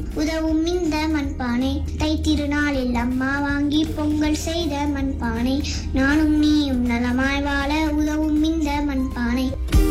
உதவும் இந்த மண்பானை தை திருநாளில் அம்மா வாங்கி பொங்கல் செய்த மண்பானை நானும் நீயும் நலமாய் வாழ உதவும் இந்த மண்பானை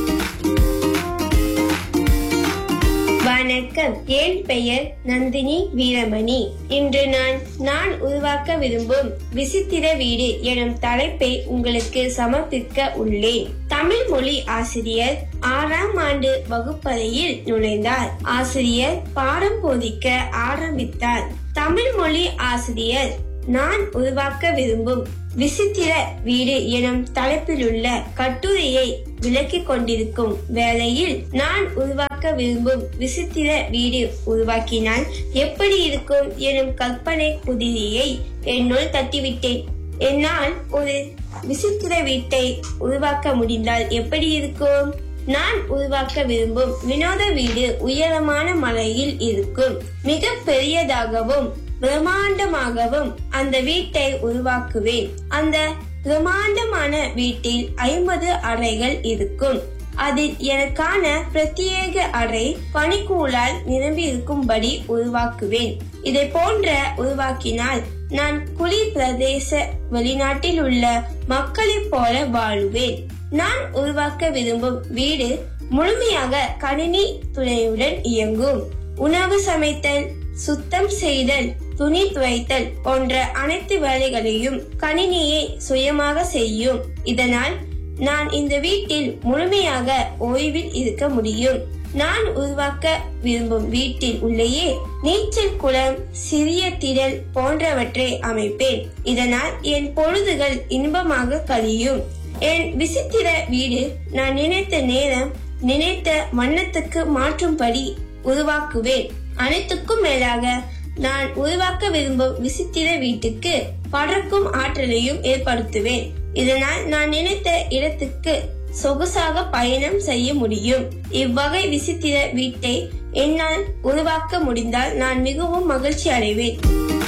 வணக்கம் என் பெயர் நந்தினி வீரமணி இன்று நான் நான் உருவாக்க விரும்பும் விசித்திர வீடு எனும் தலைப்பை உங்களுக்கு சமர்ப்பிக்க உள்ளேன் தமிழ் மொழி ஆசிரியர் ஆறாம் ஆண்டு வகுப்பறையில் நுழைந்தார் ஆசிரியர் பாடம் போதிக்க ஆரம்பித்தார் தமிழ் மொழி ஆசிரியர் நான் உருவாக்க விரும்பும் விசித்திர வீடு எனும் தலைப்பிலுள்ள கட்டுரையை விளக்கிக் கொண்டிருக்கும் வேளையில் நான் உருவாக்க விரும்பும் விசித்திர வீடு உருவாக்கினால் எப்படி இருக்கும் எனும் கற்பனை குதிரையை என்னுள் தட்டிவிட்டேன் என்னால் ஒரு விசித்திர வீட்டை உருவாக்க முடிந்தால் எப்படி இருக்கும் நான் உருவாக்க விரும்பும் வினோத வீடு உயரமான மலையில் இருக்கும் மிக பெரியதாகவும் பிரம்மாண்டமாகவும் அந்த வீட்டை உருவாக்குவேன் அந்த பிரம்மாண்டமான வீட்டில் ஐம்பது அறைகள் இருக்கும் அதில் எனக்கான பிரத்யேக அறை பனிக்கூழால் நிரம்பி இருக்கும்படி உருவாக்குவேன் இதை போன்ற உருவாக்கினால் நான் குளிர் பிரதேச வெளிநாட்டில் உள்ள மக்களைப் போல வாழுவேன் நான் உருவாக்க விரும்பும் வீடு முழுமையாக கணினி துணையுடன் இயங்கும் உணவு சமைத்தல் சுத்தம் செய்தல் துணி துவைத்தல் போன்ற அனைத்து வேலைகளையும் கணினியை சுயமாக செய்யும் இதனால் நான் இந்த வீட்டில் முழுமையாக ஓய்வில் இருக்க முடியும் நான் உருவாக்க விரும்பும் வீட்டில் உள்ளேயே நீச்சல் குளம் சிறிய திடல் போன்றவற்றை அமைப்பேன் இதனால் என் பொழுதுகள் இன்பமாக கழியும் என் விசித்திர வீடு நான் நினைத்த நேரம் நினைத்த வண்ணத்துக்கு மாற்றும்படி உருவாக்குவேன் அனைத்துக்கும் மேலாக நான் உருவாக்க விரும்பும் விசித்திர வீட்டுக்கு பறக்கும் ஆற்றலையும் ஏற்படுத்துவேன் இதனால் நான் நினைத்த இடத்துக்கு சொகுசாக பயணம் செய்ய முடியும் இவ்வகை விசித்திர வீட்டை என்னால் உருவாக்க முடிந்தால் நான் மிகவும் மகிழ்ச்சி அடைவேன்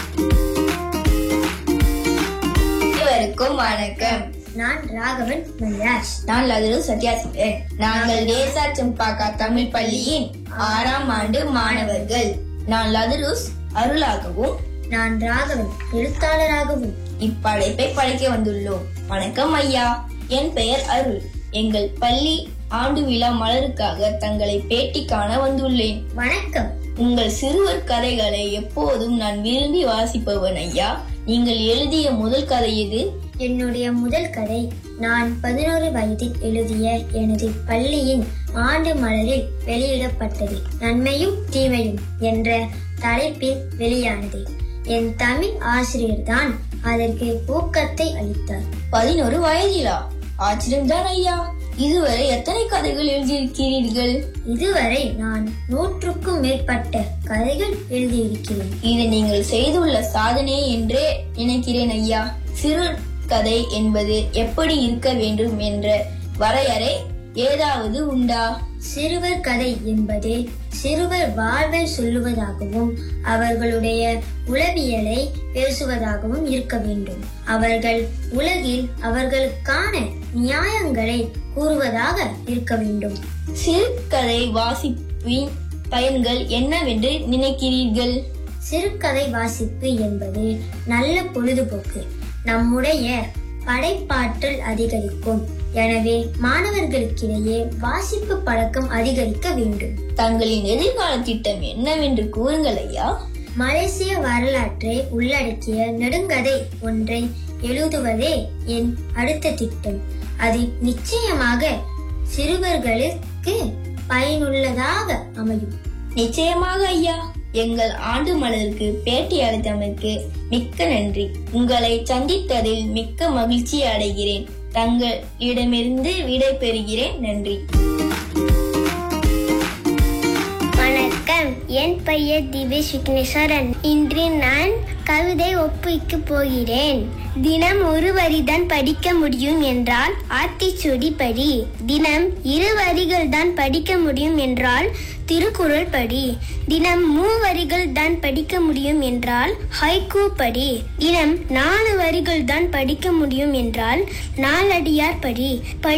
அனைவருக்கும் வணக்கம் நான் ராகவன் மல்யாஷ் நான் லதுரு சத்யாசிவன் நாங்கள் தேசா செம்பாக்கா தமிழ் பள்ளியின் ஆறாம் ஆண்டு மாணவர்கள் நான் லதுருஸ் அருளாகவும் நான் ராகவன் எழுத்தாளராகவும் இப்படைப்பை படைக்க வந்துள்ளோம் வணக்கம் ஐயா என் பெயர் அருள் எங்கள் பள்ளி ஆண்டு விழா மலருக்காக தங்களை பேட்டி காண வந்துள்ளேன் வணக்கம் உங்கள் சிறுவர் கதைகளை எப்போதும் நான் விரும்பி வாசிப்பவன் ஐயா நீங்கள் எழுதிய முதல் கதை எது என்னுடைய முதல் கதை நான் பதினோரு வயதில் எழுதிய எனது பள்ளியின் ஆண்டு மலரில் வெளியிடப்பட்டது நன்மையும் தீமையும் என்ற தலைப்பில் வெளியானது என் தமிழ் ஆசிரியர்தான் அதற்கு ஊக்கத்தை அளித்தார் பதினோரு வயதிலா ஆச்சரியம்தான் ஐயா இதுவரை எத்தனை கதைகள் எழுதியிருக்கிறீர்கள் இதுவரை நான் நூற்றுக்கும் மேற்பட்ட கதைகள் எழுதியிருக்கிறேன் இது நீங்கள் செய்துள்ள சாதனை என்றே நினைக்கிறேன் ஐயா சிறு கதை என்பது எப்படி இருக்க வேண்டும் என்ற வரையறை ஏதாவது உண்டா சிறுவர் கதை என்பது சிறுவர் வாழ்வை சொல்லுவதாகவும் அவர்களுடைய உளவியலை பேசுவதாகவும் இருக்க வேண்டும் அவர்கள் உலகில் அவர்களுக்கான நியாயங்களை கூறுவதாக இருக்க வேண்டும் சிறுகதை வாசிப்பின் பயன்கள் என்னவென்று நினைக்கிறீர்கள் சிறுகதை வாசிப்பு என்பது நல்ல பொழுதுபோக்கு நம்முடைய படைப்பாற்றல் அதிகரிக்கும் எனவே மாணவர்களுக்கிடையே வாசிப்பு பழக்கம் அதிகரிக்க வேண்டும் தங்களின் எதிர்கால திட்டம் என்னவென்று கூறுங்கள் ஐயா மலேசிய வரலாற்றை உள்ளடக்கிய நெடுங்கதை ஒன்றை எழுதுவதே என் அடுத்த திட்டம் அது நிச்சயமாக சிறுவர்களுக்கு பயனுள்ளதாக அமையும் நிச்சயமாக ஐயா எங்கள் ஆண்டு மலருக்கு பேட்டி அளித்தமைக்கு மிக்க நன்றி உங்களை சந்தித்ததில் மிக்க மகிழ்ச்சி அடைகிறேன் தங்களிடமிருந்து விடை பெறுகிறேன் நன்றி வணக்கம் என் பெயர் திவேஷ் விக்னேஸ்வரன் இன்று நான் கவிதை ஒப்பிக்க போகிறேன் தினம் ஒரு வரிதான் படிக்க முடியும் என்றால் ஆத்திச்சூடி படி தினம் இரு வரிகள் தான் படிக்க முடியும் என்றால் திருக்குறள் படி தினம் மூவரிகள் தான் படிக்க முடியும் என்றால் ஹைக்கூ படி தினம் நாலு வரிகள் தான் படிக்க முடியும் என்றால் நாலடியார் படி படி